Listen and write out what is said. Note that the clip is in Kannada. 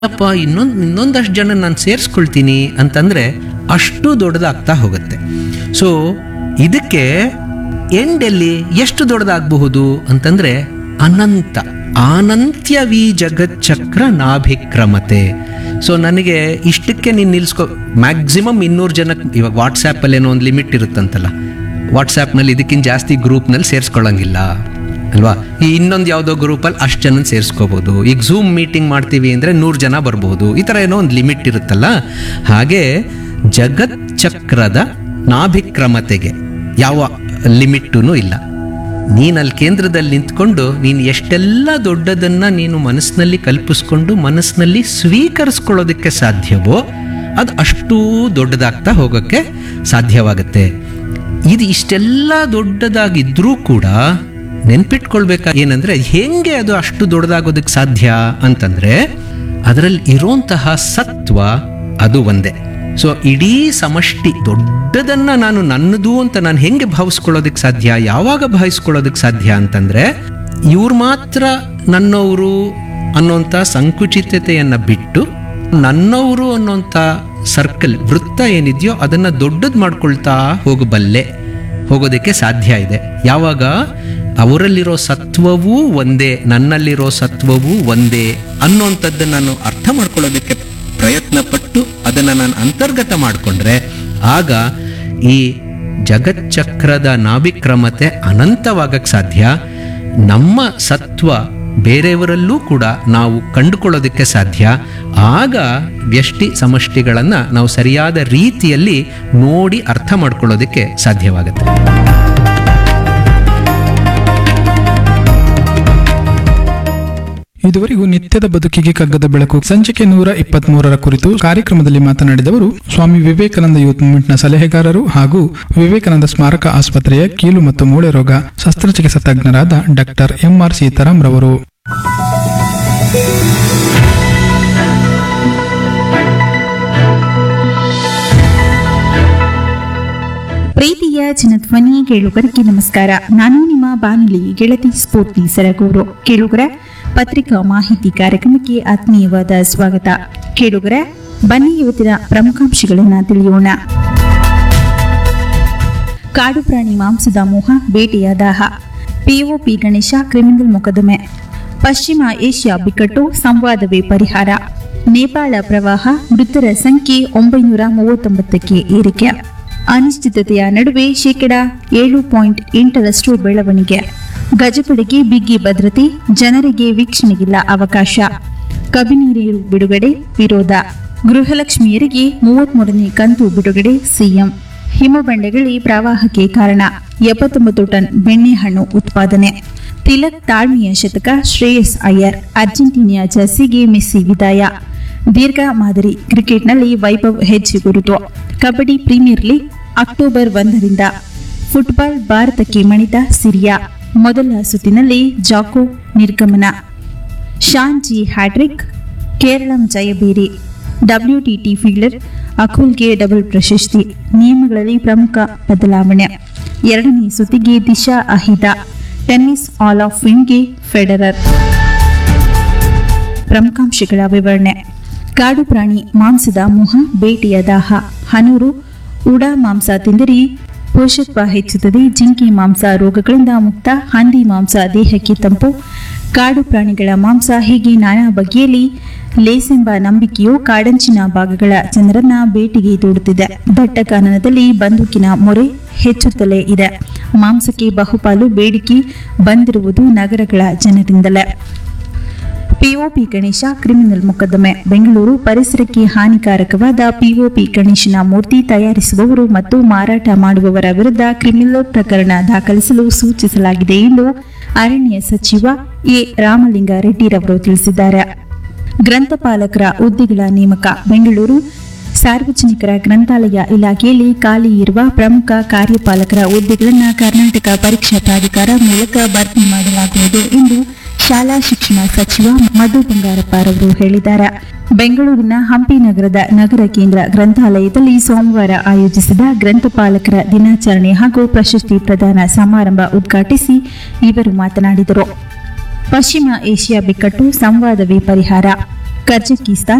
ಅಪ್ಪ ಇನ್ನೊಂದು ಇನ್ನೊಂದಷ್ಟು ಜನ ನಾನು ಸೇರಿಸ್ಕೊಳ್ತೀನಿ ಅಂತಂದ್ರೆ ಅಷ್ಟು ದೊಡ್ಡದಾಗ್ತಾ ಹೋಗುತ್ತೆ ಸೊ ಇದಕ್ಕೆ ಎಂಡೆಲ್ಲಿ ಎಷ್ಟು ದೊಡ್ಡದಾಗಬಹುದು ಅಂತಂದ್ರೆ ಅನಂತ ಅನಂತ್ಯವೀ ಜಗಚ್ಚಕ್ರ ನಾಭಿಕ್ರಮತೆ ಸೊ ನನಗೆ ಇಷ್ಟಕ್ಕೆ ನೀನು ನಿಲ್ಸ್ಕೊ ಮ್ಯಾಕ್ಸಿಮಮ್ ಇನ್ನೂರು ಜನಕ್ಕೆ ಇವಾಗ ವಾಟ್ಸಾಪಲ್ಲಿ ಏನೋ ಒಂದು ಲಿಮಿಟ್ ಇರುತ್ತಂತಲ್ಲ ವಾಟ್ಸಾಪ್ನಲ್ಲಿ ಇದಕ್ಕಿಂತ ಜಾಸ್ತಿ ಗ್ರೂಪ್ನಲ್ಲಿ ಸೇರಿಸ್ಕೊಳ್ಳಂಗಿಲ್ಲ ಅಲ್ವಾ ಈ ಇನ್ನೊಂದು ಯಾವುದೋ ಗ್ರೂಪಲ್ಲಿ ಅಷ್ಟು ಜನ ಸೇರಿಸ್ಕೋಬೋದು ಈಗ ಝೂಮ್ ಮೀಟಿಂಗ್ ಮಾಡ್ತೀವಿ ಅಂದರೆ ನೂರು ಜನ ಬರ್ಬೋದು ಈ ಥರ ಏನೋ ಒಂದು ಲಿಮಿಟ್ ಇರುತ್ತಲ್ಲ ಹಾಗೆ ಜಗತ್ ಚಕ್ರದ ನಾಭಿಕ್ರಮತೆಗೆ ಯಾವ ಲಿಮಿಟ್ಟೂ ಇಲ್ಲ ನೀನು ಅಲ್ಲಿ ಕೇಂದ್ರದಲ್ಲಿ ನಿಂತ್ಕೊಂಡು ನೀನು ಎಷ್ಟೆಲ್ಲ ದೊಡ್ಡದನ್ನು ನೀನು ಮನಸ್ಸಿನಲ್ಲಿ ಕಲ್ಪಿಸ್ಕೊಂಡು ಮನಸ್ಸಿನಲ್ಲಿ ಸ್ವೀಕರಿಸ್ಕೊಳ್ಳೋದಕ್ಕೆ ಸಾಧ್ಯವೋ ಅದು ಅಷ್ಟೂ ದೊಡ್ಡದಾಗ್ತಾ ಹೋಗೋಕ್ಕೆ ಸಾಧ್ಯವಾಗುತ್ತೆ ಇದು ಇಷ್ಟೆಲ್ಲ ದೊಡ್ಡದಾಗಿದ್ರೂ ಕೂಡ ನೆನ್ಪಿಟ್ಕೊಳ್ಬೇಕಾ ಏನಂದ್ರೆ ಹೆಂಗೆ ಅದು ಅಷ್ಟು ದೊಡ್ಡದಾಗೋದಕ್ಕೆ ಸಾಧ್ಯ ಅಂತಂದ್ರೆ ಅದರಲ್ಲಿ ಇರೋಂತಹ ಸತ್ವ ಅದು ಒಂದೇ ಸೊ ಇಡೀ ಸಮಷ್ಟಿ ದೊಡ್ಡದನ್ನ ನಾನು ನನ್ನದು ಅಂತ ನಾನು ಹೆಂಗೆ ಭಾವಿಸ್ಕೊಳ್ಳೋದಕ್ಕೆ ಸಾಧ್ಯ ಯಾವಾಗ ಭಾವಿಸ್ಕೊಳ್ಳೋದಕ್ಕೆ ಸಾಧ್ಯ ಅಂತಂದ್ರೆ ಇವ್ರು ಮಾತ್ರ ನನ್ನವರು ಅನ್ನೋಂಥ ಸಂಕುಚಿತತೆಯನ್ನ ಬಿಟ್ಟು ನನ್ನವರು ಅನ್ನೋಂಥ ಸರ್ಕಲ್ ವೃತ್ತ ಏನಿದೆಯೋ ಅದನ್ನ ದೊಡ್ಡದು ಮಾಡ್ಕೊಳ್ತಾ ಹೋಗಬಲ್ಲೆ ಹೋಗೋದಕ್ಕೆ ಸಾಧ್ಯ ಇದೆ ಯಾವಾಗ ಅವರಲ್ಲಿರೋ ಸತ್ವವೂ ಒಂದೇ ನನ್ನಲ್ಲಿರೋ ಸತ್ವವೂ ಒಂದೇ ಅನ್ನೋಂಥದ್ದನ್ನು ನಾನು ಅರ್ಥ ಮಾಡ್ಕೊಳ್ಳೋದಕ್ಕೆ ಪ್ರಯತ್ನ ಪಟ್ಟು ಅದನ್ನು ನಾನು ಅಂತರ್ಗತ ಮಾಡಿಕೊಂಡ್ರೆ ಆಗ ಈ ಜಗಚ್ಚಕ್ರದ ನಾಭಿಕ್ರಮತೆ ಅನಂತವಾಗಕ್ಕೆ ಸಾಧ್ಯ ನಮ್ಮ ಸತ್ವ ಬೇರೆಯವರಲ್ಲೂ ಕೂಡ ನಾವು ಕಂಡುಕೊಳ್ಳೋದಕ್ಕೆ ಸಾಧ್ಯ ಆಗ ವ್ಯಷ್ಟಿ ಸಮಷ್ಟಿಗಳನ್ನು ನಾವು ಸರಿಯಾದ ರೀತಿಯಲ್ಲಿ ನೋಡಿ ಅರ್ಥ ಮಾಡ್ಕೊಳ್ಳೋದಕ್ಕೆ ಸಾಧ್ಯವಾಗುತ್ತೆ ಇದುವರೆಗೂ ನಿತ್ಯದ ಬದುಕಿಗೆ ಕಗ್ಗದ ಬೆಳಕು ಸಂಚಿಕೆ ನೂರ ಇಪ್ಪತ್ಮೂರರ ಕುರಿತು ಕಾರ್ಯಕ್ರಮದಲ್ಲಿ ಮಾತನಾಡಿದವರು ಸ್ವಾಮಿ ವಿವೇಕಾನಂದ ಯೂತ್ ಮೂವ್ಮೆಂಟ್ನ ಸಲಹೆಗಾರರು ಹಾಗೂ ವಿವೇಕಾನಂದ ಸ್ಮಾರಕ ಆಸ್ಪತ್ರೆಯ ಕೀಲು ಮತ್ತು ಮೂಳೆ ರೋಗ ಶಸ್ತ್ರಚಿಕಿತ್ಸಾ ತಜ್ಞರಾದ ಡಾಕ್ಟರ್ ಎಂಆರ್ ಸೀತಾರಾಂ ರವರು ಪ್ರೀತಿಯ ಜನಧ್ವನಿ ಕೇಳುಗರಿಗೆ ನಮಸ್ಕಾರ ನಾನು ನಿಮ್ಮ ಬಾನುಲಿ ಗೆಳತಿ ಸ್ಫೂರ್ತಿ ಸರಗೂರು ಕೇಳುಗರ ಪತ್ರಿಕಾ ಮಾಹಿತಿ ಕಾರ್ಯಕ್ರಮಕ್ಕೆ ಆತ್ಮೀಯವಾದ ಸ್ವಾಗತ ಕೇಳುಗರ ಬನ್ನಿ ಇವತ್ತಿನ ಪ್ರಮುಖಾಂಶಗಳನ್ನು ತಿಳಿಯೋಣ ಕಾಡು ಪ್ರಾಣಿ ಮಾಂಸದ ಮೋಹ ಬೇಟೆಯ ದಾಹ ಪಿಒಪಿ ಗಣೇಶ ಕ್ರಿಮಿನಲ್ ಮೊಕದ್ದಮೆ ಪಶ್ಚಿಮ ಏಷ್ಯಾ ಬಿಕ್ಕಟ್ಟು ಸಂವಾದವೇ ಪರಿಹಾರ ನೇಪಾಳ ಪ್ರವಾಹ ಮೃತರ ಸಂಖ್ಯೆ ಒಂಬೈನೂರ ಮೂವತ್ತೊಂಬತ್ತಕ್ಕೆ ಏರಿಕೆ ಅನಿಶ್ಚಿತತೆಯ ನಡುವೆ ಶೇಕಡ ಏಳು ಪಾಯಿಂಟ್ ಎಂಟರಷ್ಟು ಬೆಳವಣಿಗೆ ಗಜಪಡೆಗೆ ಬಿಗಿ ಭದ್ರತೆ ಜನರಿಗೆ ವೀಕ್ಷಣೆಗಿಲ್ಲ ಅವಕಾಶ ಕಬಿನಿ ನೀರು ಬಿಡುಗಡೆ ವಿರೋಧ ಗೃಹಲಕ್ಷ್ಮಿಯರಿಗೆ ಮೂವತ್ಮೂರನೇ ಕಂತು ಬಿಡುಗಡೆ ಸಿಎಂ ಹಿಮಬಂಡೆಗಳಿ ಪ್ರವಾಹಕ್ಕೆ ಕಾರಣ ಎಪ್ಪತ್ತೊಂಬತ್ತು ಟನ್ ಬೆಣ್ಣೆಹಣ್ಣು ಉತ್ಪಾದನೆ ತಿಲಕ್ ತಾಳ್ಮೆಯ ಶತಕ ಶ್ರೇಯಸ್ ಅಯ್ಯರ್ ಅರ್ಜೆಂಟೀನಿಯಾ ಜರ್ಸಿಗೆ ಮೆಸ್ಸಿ ವಿದಾಯ ದೀರ್ಘ ಮಾದರಿ ಕ್ರಿಕೆಟ್ನಲ್ಲಿ ವೈಭವ್ ಹೆಜ್ಜೆ ಗುರುತು ಕಬಡ್ಡಿ ಪ್ರೀಮಿಯರ್ ಲೀಗ್ ಅಕ್ಟೋಬರ್ ಒಂದರಿಂದ ಫುಟ್ಬಾಲ್ ಭಾರತಕ್ಕೆ ಮಣಿತ ಸಿರಿಯಾ ಮೊದಲ ಸುತ್ತಿನಲ್ಲಿ ಜಾಕೋ ನಿರ್ಗಮನ ಶಾಂಜಿ ಹ್ಯಾಟ್ರಿಕ್ ಕೇರಳಂ ಜಯಬೇರಿ ಡಬ್ಲ್ಯೂಟಿಟಿ ಫೀಲ್ಡರ್ ಅಕುಲ್ಗೆ ಡಬಲ್ ಪ್ರಶಸ್ತಿ ನಿಯಮಗಳಲ್ಲಿ ಪ್ರಮುಖ ಬದಲಾವಣೆ ಎರಡನೇ ಸುತ್ತಿಗೆ ದಿಶಾ ಅಹಿದ ಟೆನ್ನಿಸ್ ಆಲ್ ಆಫ್ ಫೇಮ್ಗೆ ಫೆಡರರ್ ಪ್ರಮುಖಾಂಶಗಳ ವಿವರಣೆ ಕಾಡು ಪ್ರಾಣಿ ಮಾಂಸದ ಮೋಹ ಬೇಟೆಯ ದಾಹ ಹನೂರು ಉಡಾ ಮಾಂಸ ತಿಂದರೆ ಪೋಷತ್ವ ಹೆಚ್ಚುತ್ತದೆ ಜಿಂಕೆ ಮಾಂಸ ರೋಗಗಳಿಂದ ಮುಕ್ತ ಹಂದಿ ಮಾಂಸ ದೇಹಕ್ಕೆ ತಂಪು ಕಾಡು ಪ್ರಾಣಿಗಳ ಮಾಂಸ ಹೀಗೆ ನಾನಾ ಬಗೆಯಲ್ಲಿ ಲೇಸೆಂಬ ನಂಬಿಕೆಯು ಕಾಡಂಚಿನ ಭಾಗಗಳ ಜನರನ್ನ ಬೇಟೆಗೆ ದೂಡುತ್ತಿದೆ ದಟ್ಟ ಕಾನನದಲ್ಲಿ ಬಂದೂಕಿನ ಮೊರೆ ಹೆಚ್ಚುತ್ತಲೇ ಇದೆ ಮಾಂಸಕ್ಕೆ ಬಹುಪಾಲು ಬೇಡಿಕೆ ಬಂದಿರುವುದು ನಗರಗಳ ಜನರಿಂದಲೇ ಪಿಒಪಿ ಗಣೇಶ ಕ್ರಿಮಿನಲ್ ಮೊಕದ್ದಮೆ ಬೆಂಗಳೂರು ಪರಿಸರಕ್ಕೆ ಹಾನಿಕಾರಕವಾದ ಪಿಒಪಿ ಗಣೇಶನ ಮೂರ್ತಿ ತಯಾರಿಸುವವರು ಮತ್ತು ಮಾರಾಟ ಮಾಡುವವರ ವಿರುದ್ಧ ಕ್ರಿಮಿನಲ್ ಪ್ರಕರಣ ದಾಖಲಿಸಲು ಸೂಚಿಸಲಾಗಿದೆ ಎಂದು ಅರಣ್ಯ ಸಚಿವ ಎ ರಾಮಲಿಂಗಾರೆಡ್ಡಿರವರು ತಿಳಿಸಿದ್ದಾರೆ ಗ್ರಂಥಪಾಲಕರ ಹುದ್ದೆಗಳ ನೇಮಕ ಬೆಂಗಳೂರು ಸಾರ್ವಜನಿಕರ ಗ್ರಂಥಾಲಯ ಇಲಾಖೆಯಲ್ಲಿ ಖಾಲಿ ಇರುವ ಪ್ರಮುಖ ಕಾರ್ಯಪಾಲಕರ ಹುದ್ದೆಗಳನ್ನು ಕರ್ನಾಟಕ ಪರೀಕ್ಷಾ ಪ್ರಾಧಿಕಾರ ಮೂಲಕ ಭರ್ತಿ ಮಾಡಲಾಗುವುದು ಎಂದು ಶಾಲಾ ಶಿಕ್ಷಣ ಸಚಿವ ಮಧು ಬಂಗಾರಪ್ಪರವರು ಹೇಳಿದ್ದಾರೆ ಬೆಂಗಳೂರಿನ ಹಂಪಿ ನಗರದ ನಗರ ಕೇಂದ್ರ ಗ್ರಂಥಾಲಯದಲ್ಲಿ ಸೋಮವಾರ ಆಯೋಜಿಸಿದ ಗ್ರಂಥಪಾಲಕರ ದಿನಾಚರಣೆ ಹಾಗೂ ಪ್ರಶಸ್ತಿ ಪ್ರದಾನ ಸಮಾರಂಭ ಉದ್ಘಾಟಿಸಿ ಇವರು ಮಾತನಾಡಿದರು ಪಶ್ಚಿಮ ಏಷ್ಯಾ ಬಿಕ್ಕಟ್ಟು ಸಂವಾದವೇ ಪರಿಹಾರ ಕಜಕಿಸ್ತಾನ್